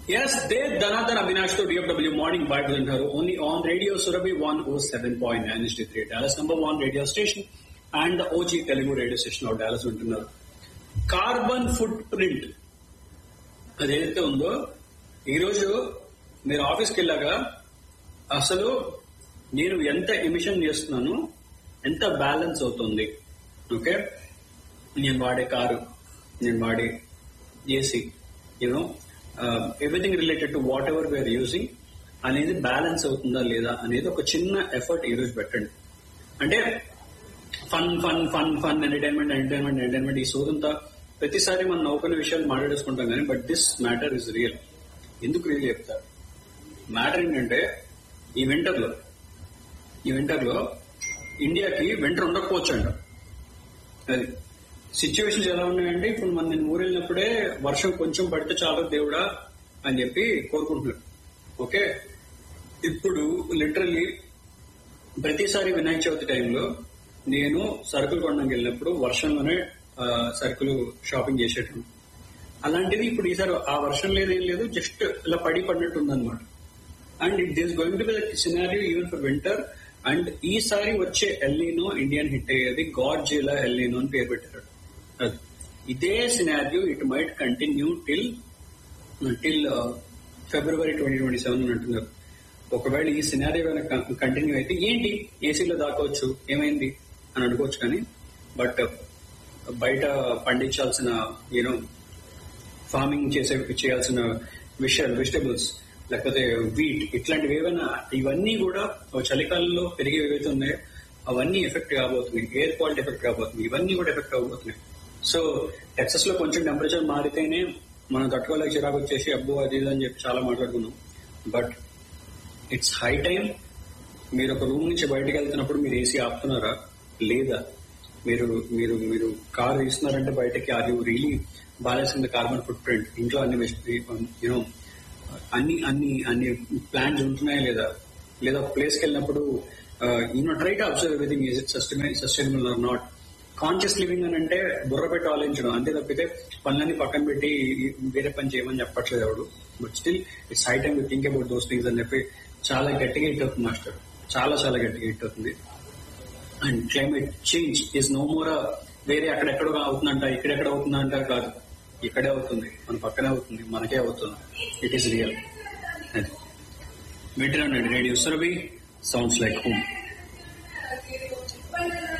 Yes they Dhanadhan Avinash తో DFW morning bite వింటారు only on radio Surabhi one o seven point nine three Dallas number one radio station and OG Telugu radio station of Dallas వింటున్నారు carbon footprint అదేదైతే ఉందో ఈరోజు మీరు ఆఫీస్కి వెళ్ళాక అసలు నేను ఎంత ఎమిషన్ చేస్తున్నాను ఎంత బ్యాలెన్స్ అవుతుంది ఓకే నేను వాడే కారు నేను వాడే AC you know everything related to whatever we're using అనేది బ్యాలెన్స్ అవుతుందా లేదా అనేది ఒక చిన్న ఎఫర్ట్ ఈ రోజు పెట్టండి అంటే fun fun fun fun entertainment entertainment entertainment ఈ సోదంతా ప్రతిసారి మనం నవ్వుకునే విషయాలు మాట్లాడేసుకుంటాం కానీ but this matter is real ఎందుకు రియల్ చెప్తారు మ్యాటర్ ఏంటంటే ఈ వింటర్ లో ఈ వింటర్ లో ఇండియాకి వింటర్ ఉండకపోవచ్చు అంట అది సిచ్యువేషన్స్ ఎలా ఉన్నాయంటే ఇప్పుడు మన నేను ఊరు వెళ్ళినప్పుడే వర్షం కొంచెం పడితే చాలు దేవుడా అని చెప్పి కోరుకుంటున్నాడు ఓకే ఇప్పుడు లిటరల్లీ ప్రతిసారి వినాయక చవితి టైంలో నేను సరుకులు కొనడానికి వెళ్ళినప్పుడు వర్షంలోనే ఆ, సరుకులు షాపింగ్ చేసేటం అలాంటిది ఇప్పుడు ఈసారి ఆ వర్షం లేదు ఏం లేదు జస్ట్ ఇలా పడి పడినట్టు ఉందన్నమాట and it this going to be scenario even for winter and ఈసారి వచ్చే ఎల్లీనో ఇండియన్ హిట్ అయ్యేది గాడ్ జిలా ఎల్లీనో అని పేరు పెట్టారు అది. ఇదే scenario it might continue till till February twenty twenty seven అంటున్నారు ఒకవేళ ఈ సినారియో కనుక కంటిన్యూ అయితే ఏంటి ఏసీలో దాకోవచ్చు ఏమైంది అని అనుకోవచ్చు కానీ బట్ బయట పండించాల్సిన యూనో ఫార్మింగ్ చేసే చేయాల్సిన విషయాలు వెజిటబుల్స్ లేకపోతే వీట్ ఇట్లాంటివి ఏవైనా ఇవన్నీ కూడా ఓ చలికాలంలో పెరిగే ఏవైతే ఉన్నాయో అవన్నీ ఎఫెక్ట్ కాబోతున్నాయి ఎయిర్ క్వాలిటీ ఎఫెక్ట్ కాబోతుంది ఇవన్నీ కూడా ఎఫెక్ట్ అవబోతున్నాయి సో టెక్సస్ లో కొంచెం టెంపరేచర్ మారితేనే మనం తట్టుకోలేక చిరాకు వచ్చేసి అబ్బో అది ఇది అని చెప్పి చాలా మాట్లాడుకున్నాం బట్ ఇట్స్ హై టైం మీరు ఒక రూమ్ నుంచి బయటకు వెళ్తున్నప్పుడు మీరు ఏసీ ఆపుతున్నారా లేదా మీరు మీరు మీరు కార్ తీస్తున్నారంటే బయటకి are you really balance in the carbon footprint ఇంట్లో అన్ని యూనో అన్ని అన్ని అన్ని ప్లాన్స్ ఉంటున్నాయా లేదా లేదా ఒక ప్లేస్కి వెళ్ళినప్పుడు you know try to observe everything is it sustainable or not conscious living అని అంటే బుర్ర పెట్టి ఆలోచించడం అంతే తప్పితే పనులన్నీ పక్కన పెట్టి వేరే పని చేయమని చెప్పట్లేదు ఎవడు but still it's high time think about those things అని చెప్పి చాలా గట్టిగా హిట్ అవుతుంది మాస్టర్ చాలా చాలా గట్టిగా హిట్ అవుతుంది and climate change is no more వేరే అక్కడెక్కడో అవుతుందంట ఇక్కడెక్కడ అవుతుందంట కాదు ఇక్కడే అవుతుంది మన పక్కనే అవుతుంది మనకే అవుతుంది ఇట్ ఈస్ రియల్ అది వింటున్నాను radio Surabhi sounds like home